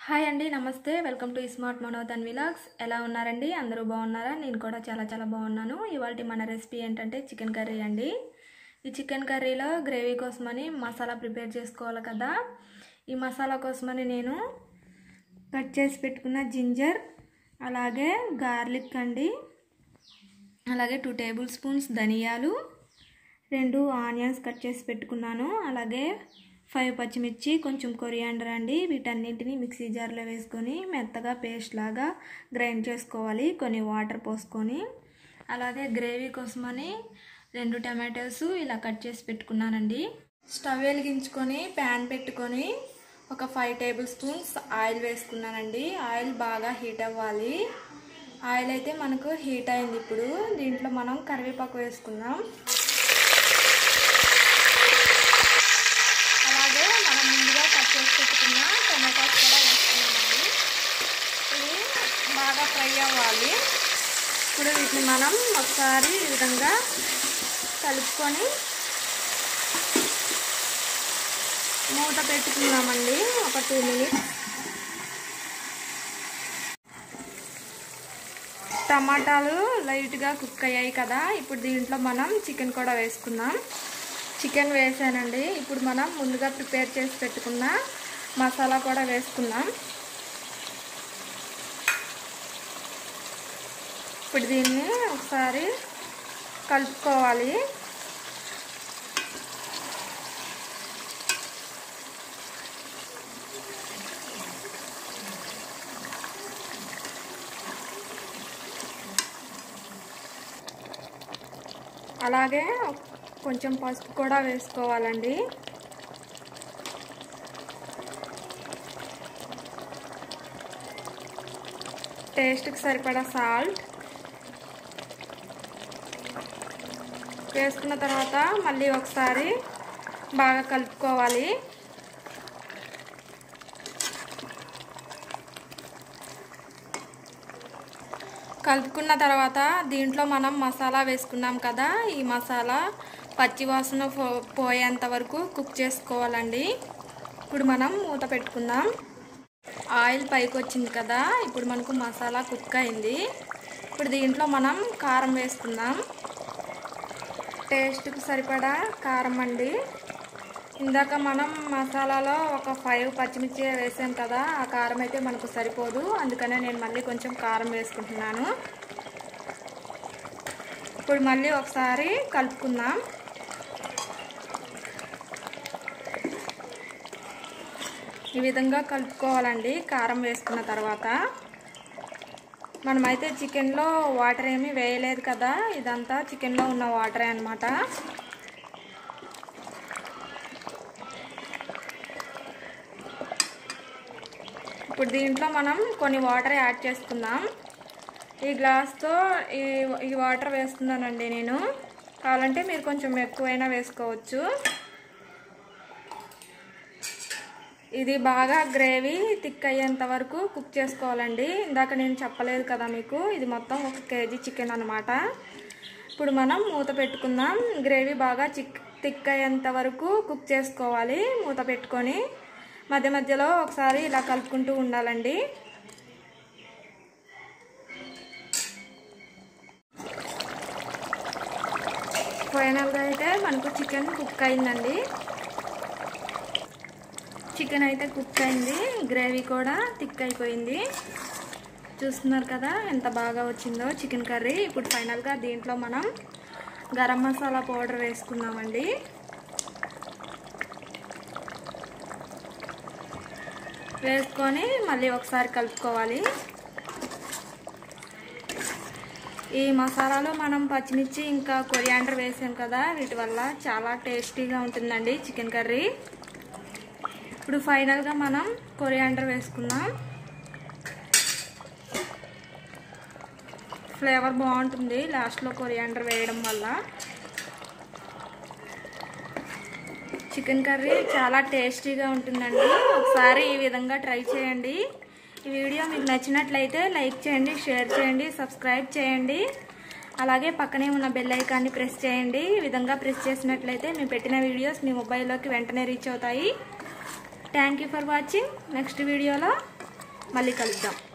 hi అండి నమస్తే welcome to smart Manodhan vlogs ఎలా ఉన్నారండి అందరూ బాగున్నారా నేను కూడా చాలా చాలా బాగున్నాను ఇవాళ మన రెసిపీ ఏంటంటే చికెన్ కర్రీ అండి ఈ చికెన్ కర్రీలో గ్రేవీ కోసమని మసాలా ప్రిపేర్ చేసుకోవాలి కదా ఈ మసాలా కోసమని నేను కట్ చేసి పెట్టుకున్న జింజర్ అలాగే గార్లిక్ అండి అలాగే టూ టేబుల్ స్పూన్స్ ధనియాలు రెండు ఆనియన్స్ కట్ చేసి పెట్టుకున్నాను అలాగే ఫైవ్ పచ్చిమిర్చి కొంచెం కొరియాండర్ అండి వీటన్నింటిని మిక్సీ జార్లో వేసుకొని మెత్తగా పేస్ట్ లాగా గ్రైండ్ చేసుకోవాలి కొన్ని వాటర్ పోసుకొని అలాగే గ్రేవీ కోసమని రెండు టమాటోస్ ఇలా కట్ చేసి పెట్టుకున్నానండి స్టవ్ వెలిగించుకొని ప్యాన్ పెట్టుకొని ఒక ఫైవ్ టేబుల్ స్పూన్స్ ఆయిల్ వేసుకున్నానండి ఆయిల్ బాగా హీట్ అవ్వాలి ఆయిల్ అయితే మనకు హీట్ అయింది ఇప్పుడు దీంట్లో మనం కరివేపాకు వేసుకుందాం అలాగే మనం ముందుగా కట్ చేసి పెట్టుకున్న టమాటాస్ కూడా వేసుకున్నామండి ఇది బాగా ఫ్రై అవ్వాలి ఇప్పుడు వీటిని మనం ఒకసారి ఈ విధంగా కలుపుకొని మూత పెట్టుకున్నామండి ఒక టూ మినిట్స్ టమాటాలు లైట్గా కుక్ అయ్యాయి కదా ఇప్పుడు దీంట్లో మనం చికెన్ కూడా వేసుకుందాం చికెన్ వేసానండి ఇప్పుడు మనం ముందుగా ప్రిపేర్ చేసి పెట్టుకున్న మసాలా కూడా వేసుకుందాం ఇప్పుడు దీన్ని ఒకసారి కలుపుకోవాలి అలాగే కొంచెం పసుపు కూడా వేసుకోవాలండి టేస్ట్కి సరిపడా సాల్ట్ వేసుకున్న తర్వాత మళ్ళీ ఒకసారి బాగా కలుపుకోవాలి కలుపుకున్న తర్వాత దీంట్లో మనం మసాలా వేసుకున్నాం కదా ఈ మసాలా పచ్చివాసన పోయేంత వరకు కుక్ చేసుకోవాలండి ఇప్పుడు మనం మూత పెట్టుకుందాం ఆయిల్ పైకి వచ్చింది కదా ఇప్పుడు మనకు మసాలా కుక్ అయింది ఇప్పుడు దీంట్లో మనం కారం వేసుకుందాం టేస్ట్కి సరిపడా కారం అండి ఇందాక మనం మసాలాలో ఒక ఫైవ్ పచ్చిమిర్చి వేసాం కదా ఆ కారం అయితే మనకు సరిపోదు అందుకనే నేను మళ్ళీ కొంచెం కారం వేసుకుంటున్నాను ఇప్పుడు మళ్ళీ ఒకసారి కలుపుకుందాం ఈ విధంగా కలుపుకోవాలండి కారం వేసుకున్న తర్వాత మనమైతే చికెన్లో వాటర్ ఏమీ వేయలేదు కదా ఇదంతా చికెన్లో ఉన్న వాటరే అనమాట ఇప్పుడు దీంట్లో మనం కొన్ని వాటర్ యాడ్ చేసుకుందాం ఈ గ్లాస్తో ఈ ఈ వాటర్ వేస్తున్నానండి నేను కావాలంటే మీరు కొంచెం ఎక్కువైనా వేసుకోవచ్చు ఇది బాగా గ్రేవీ థిక్ అయ్యేంత వరకు కుక్ చేసుకోవాలండి ఇందాక నేను చెప్పలేదు కదా మీకు ఇది మొత్తం ఒక కేజీ చికెన్ అనమాట ఇప్పుడు మనం మూత పెట్టుకుందాం గ్రేవీ బాగా చిక్ థిక్ అయ్యేంత వరకు కుక్ చేసుకోవాలి మూత పెట్టుకొని మధ్య మధ్యలో ఒకసారి ఇలా కలుపుకుంటూ ఉండాలండి ఫైనల్గా అయితే మనకు చికెన్ కుక్ అయిందండి చికెన్ అయితే కుక్ అయింది గ్రేవీ కూడా థిక్ అయిపోయింది చూస్తున్నారు కదా ఎంత బాగా వచ్చిందో చికెన్ కర్రీ ఇప్పుడు ఫైనల్గా దీంట్లో మనం గరం మసాలా పౌడర్ వేసుకున్నామండి వేసుకొని మళ్ళీ ఒకసారి కలుపుకోవాలి ఈ మసాలాలో మనం పచ్చిమిర్చి ఇంకా కొరియాండర్ వేసాం కదా వీటి వల్ల చాలా టేస్టీగా ఉంటుందండి చికెన్ కర్రీ ఇప్పుడు ఫైనల్గా మనం కొరియాండర్ వేసుకుందాం ఫ్లేవర్ బాగుంటుంది లాస్ట్లో కొరియాండర్ వేయడం వల్ల చికెన్ కర్రీ చాలా టేస్టీగా ఉంటుందండి ఒకసారి ఈ విధంగా ట్రై చేయండి ఈ వీడియో మీకు నచ్చినట్లయితే లైక్ చేయండి షేర్ చేయండి సబ్స్క్రైబ్ చేయండి అలాగే పక్కనే ఉన్న బెల్ ఐకాన్ని ప్రెస్ చేయండి ఈ విధంగా ప్రెస్ చేసినట్లయితే మేము పెట్టిన వీడియోస్ మీ మొబైల్లోకి వెంటనే రీచ్ అవుతాయి థ్యాంక్ ఫర్ వాచింగ్ నెక్స్ట్ వీడియోలో మళ్ళీ కలుద్దాం